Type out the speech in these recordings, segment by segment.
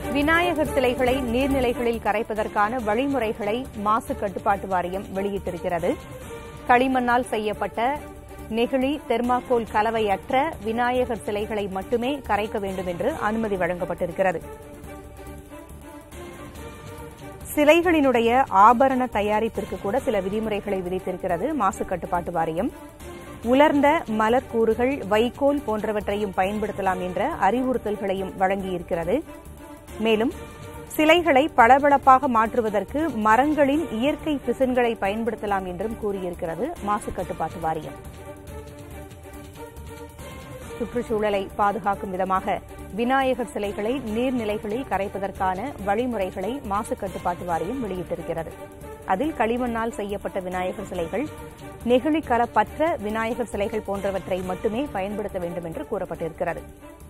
விநாயகர் சிலைகளை நீர்நிலைகளில் கரைப்பதற்கான வழிமுறைகளை மாசு கட்டுப்பாட்டு வாரியம் வெளியிட்டிருக்கிறது களிமண்ணால் செய்யப்பட்ட நெகிழி தெர்மாக்கோல் கலவையற்ற விநாயகர் சிலைகளை மட்டுமே கரைக்க வேண்டும் என்று அனுமதி வழங்கப்பட்டிருக்கிறது சிலைகளினுடைய ஆபரண தயாரிப்பிற்கு கூட சில விதிமுறைகளை விதித்திருக்கிறது மாசு கட்டுப்பாட்டு வாரியம் உலர்ந்த மலர்க்கூறுகள் வைக்கோல் போன்றவற்றையும் பயன்படுத்தலாம் என்ற அறிவுறுத்தல்களையும் வழங்கியிருக்கிறது மேலும் சிலைகளை பளபளப்பாக மாற்றுவதற்கு மரங்களின் இயற்கை பிசின்களை பயன்படுத்தலாம் என்றும் கூறியிருக்கிறது மாசு கட்டுப்பாட்டு வாரியம் சுற்றுச்சூழலை பாதுகாக்கும் விதமாக விநாயகர் சிலைகளை நீர்நிலைகளில் கரைப்பதற்கான வழிமுறைகளை மாசு கட்டுப்பாட்டு வாரியம் வெளியிட்டிருக்கிறது அதில் களிமண்ணால் செய்யப்பட்ட விநாயகர் சிலைகள் நெகிழி கலப்பற்ற விநாயகர் சிலைகள் போன்றவற்றை மட்டுமே பயன்படுத்த வேண்டும் என்று கூறப்பட்டிருக்கிறது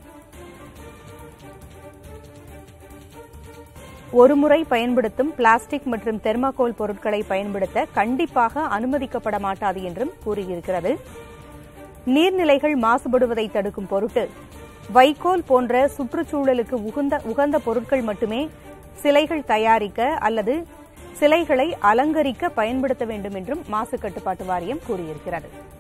ஒருமுறை பயன்படுத்தும் பிளாஸ்டிக் மற்றும் தெர்மாகோல் பொருட்களை பயன்படுத்த கண்டிப்பாக அனுமதிக்கப்பட மாட்டாது என்றும் கூறியிருக்கிறது நீர்நிலைகள் மாசுபடுவதை தடுக்கும் பொருட்டு வைக்கோல் போன்ற சுற்றுச்சூழலுக்கு உகந்த உகந்த பொருட்கள் மட்டுமே சிலைகள் தயாரிக்க அல்லது சிலைகளை அலங்கரிக்க பயன்படுத்த வேண்டும் என்றும் மாசு கட்டுப்பாட்டு வாரியம் கூறியிருக்கிறது